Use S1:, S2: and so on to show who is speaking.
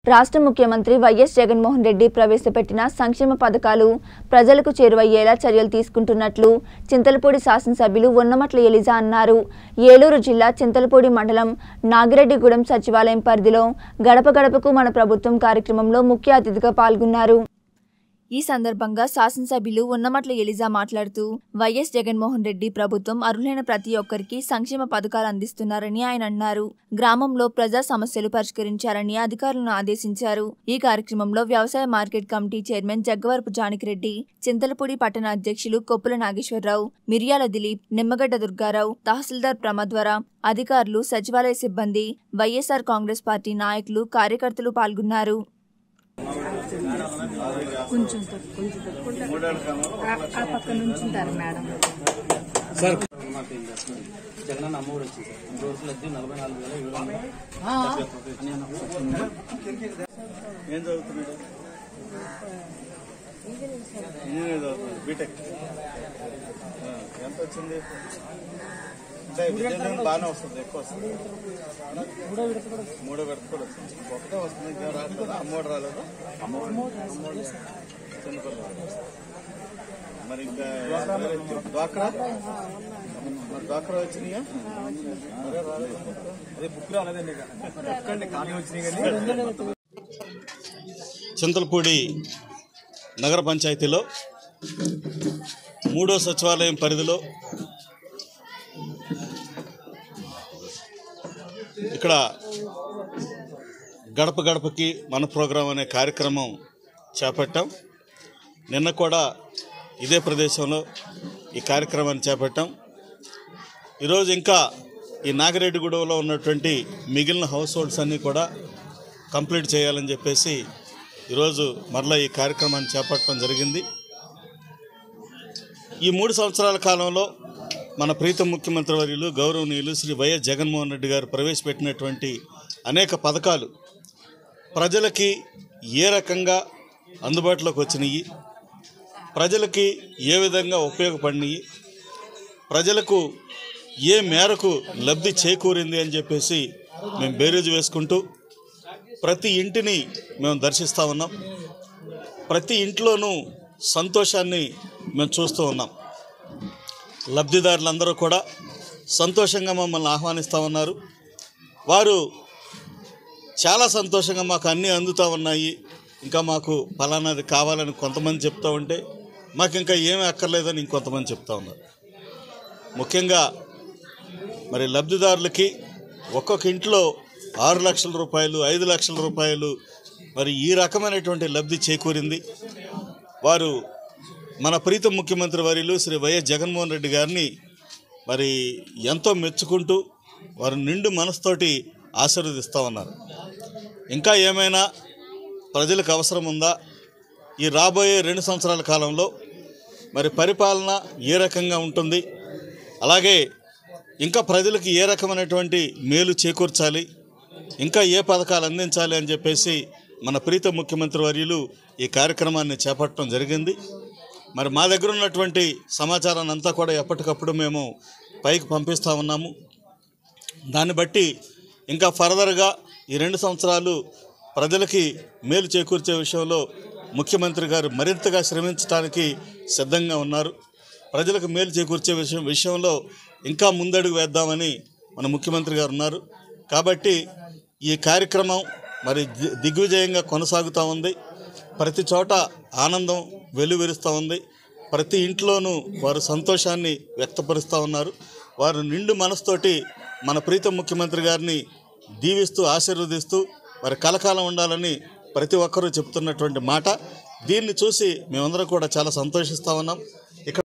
S1: రాష్ట్ర ముఖ్యమంత్రి వైఎస్ జగన్మోహన్ రెడ్డి ప్రవేశపెట్టిన సంక్షేమ పథకాలు ప్రజలకు చేరువయ్యేలా చర్యలు తీసుకుంటున్నట్లు చింతలపూడి శాసనసభ్యులు ఉన్నమట్ల ఎలిజా అన్నారు ఏలూరు జిల్లా చింతలపూడి మండలం నాగిరెడ్డిగూడెం సచివాలయం పరిధిలో గడప గడపకు మన ప్రభుత్వం కార్యక్రమంలో ముఖ్య అతిథిగా పాల్గొన్నారు ఈ సందర్భంగా శాసనసభ్యులు ఉన్నమట్ల ఎలిజా మాట్లాడుతూ వైఎస్ జగన్మోహన్ రెడ్డి ప్రభుత్వం అర్హులైన ప్రతి ఒక్కరికి సంక్షేమ పథకాలు అందిస్తున్నారని ఆయన అన్నారు గ్రామంలో ప్రజా సమస్యలు పరిష్కరించాలని అధికారులను ఆదేశించారు ఈ కార్యక్రమంలో వ్యవసాయ market committee chairman Jaggavarapu Janakireddy Chintalapudi పట్టణ అధ్యక్షులు కొప్పుల నాగేశ్వరరావు మిర్యాల దిలీప్ నిమ్మగడ్డ దుర్గారావు తహసీల్దార్ ప్రమద్వర అధికారులు సచివాలయ సిబ్బంది వైఎస్ఆర్ కాంగ్రెస్ పార్టీ నాయకులు కార్యకర్తలు పాల్గొన్నారు
S2: కొంచెం తక్కువ, కొంచెం తక్కువ. ఆ ఆ పక్క నుంచి ఉంటారు మేడం
S3: జగనన్న అమ్మఒడి వచ్చింది సార్ మూడు రోజులు వచ్చి నలభై నాలుగు వేల ఏడు వందలు
S4: ఏం చదువుతున్నాడు ఇంజనీరింగ్ చదువుతున్నాడు బీటెక్ ఆ, ఎంత వచ్చింది అంటే విజయనగరం బాగానే వస్తుంది ఎక్కువ వస్తుంది మూడో విడత కూడా వస్తుంది ఒకటే వస్తుంది ఇంకా రాలేదు అమ్మోడు రాలేదు అమ్మోడు చిన్నపిల్లలు మరి ఇంకా డ్వాక్రా మరి డ్వాక్రా వచ్చినాయా మరే రాలేదు
S3: అదే బుక్ రాలేదండి బుక్ ఖాళీ వచ్చినాయి కానీ
S4: చింతలపూడి నగర పంచాయతీలో మూడో సచివాలయం పరిధిలో ఇక్కడ గడప గడపకి మన ప్రోగ్రాం అనే కార్యక్రమం చేపట్టాం నిన్న కూడా ఇదే ప్రదేశంలో ఈ కార్యక్రమాన్ని చేపట్టాం ఈరోజు ఇంకా ఈ నాగిరెడ్డిగూడెంలో ఉన్నటువంటి మిగిలిన హౌస్ హోల్డ్స్ అన్నీ కూడా కంప్లీట్ చేయాలని చెప్పేసి ఈరోజు మరలా ఈ కార్యక్రమాన్ని చేపట్టడం జరిగింది ఈ మూడు సంవత్సరాల కాలంలో మన ప్రీతం ముఖ్యమంత్రి వర్యులు గౌరవనీయులు శ్రీ వైఎస్ జగన్మోహన్ రెడ్డి గారు ప్రవేశపెట్టినటువంటి అనేక పథకాలు ప్రజలకి ఏ రకంగా అందుబాటులోకి వచ్చినాయి ప్రజలకి ఏ విధంగా ఉపయోగపడినాయి ప్రజలకు ఏ మేరకు లబ్ధి చేకూరింది అని చెప్పేసి మేము బేరీజు వేసుకుంటూ ప్రతి ఇంటిని మేము దర్శిస్తూ ఉన్నాం ప్రతి ఇంట్లోనూ సంతోషాన్ని మేము చూస్తూ ఉన్నాం లబ్ధిదారులందరూ కూడా సంతోషంగా మమ్మల్ని ఆహ్వానిస్తూ ఉన్నారు వారు చాలా సంతోషంగా మాకు అన్నీ అందుతూ ఉన్నాయి ఇంకా మాకు ఫలానాది కావాలని కొంతమంది చెప్తూ ఉంటే మాకు ఇంకా ఏమీ అక్కర్లేదని ఇంకొంతమంది చెప్తా ఉన్నారు ముఖ్యంగా మరి లబ్ధిదారులకి ఒక్కొక్క ఇంట్లో ఆరు లక్షల రూపాయలు ఐదు లక్షల రూపాయలు మరి ఈ రకమైనటువంటి లబ్ధి చేకూరింది వారు మన ప్రీతం ముఖ్యమంత్రి వర్యులు శ్రీ వైఎస్ జగన్మోహన్ రెడ్డి గారిని మరి ఎంతో మెచ్చుకుంటూ వారు నిండు మనసుతోటి ఆశీర్వదిస్తూ ఉన్నారు ఇంకా ఏమైనా ప్రజలకు అవసరం ఉందా ఈ రాబోయే రెండు సంవత్సరాల కాలంలో మరి పరిపాలన ఏ రకంగా ఉంటుంది అలాగే ఇంకా ప్రజలకు ఏ రకమైనటువంటి మేలు చేకూర్చాలి ఇంకా ఏ పథకాలు అందించాలి అని చెప్పేసి మన ప్రీత ముఖ్యమంత్రి వర్యులు ఈ కార్యక్రమాన్ని చేపట్టడం జరిగింది మరి మా దగ్గర ఉన్నటువంటి సమాచారాన్ని అంతా కూడా ఎప్పటికప్పుడు మేము పైకి పంపిస్తూ ఉన్నాము దాన్ని బట్టి ఇంకా ఫర్దర్గా ఈ రెండు సంవత్సరాలు ప్రజలకి మేలు చేకూర్చే విషయంలో ముఖ్యమంత్రి గారు మరింతగా శ్రమించడానికి సిద్ధంగా ఉన్నారు ప్రజలకు మేలు చేకూర్చే విషయం విషయంలో ఇంకా ముందడుగు వేద్దామని మన ముఖ్యమంత్రి గారు ఉన్నారు కాబట్టి ఈ కార్యక్రమం మరి ది- దిగ్విజయంగా కొనసాగుతూ ఉంది ప్రతి చోట ఆనందం వెలువరుస్తూ ఉంది ప్రతి ఇంట్లోనూ వారు సంతోషాన్ని వ్యక్తపరుస్తూ ఉన్నారు వారు నిండు మనసుతోటి మన ప్రీతం ముఖ్యమంత్రి గారిని దీవిస్తూ ఆశీర్వదిస్తూ మరి కలకాలం ఉండాలని ప్రతి ఒక్కరూ చెప్తున్నటువంటి మాట దీన్ని చూసి మేమందరం కూడా చాలా సంతోషిస్తూ ఉన్నాం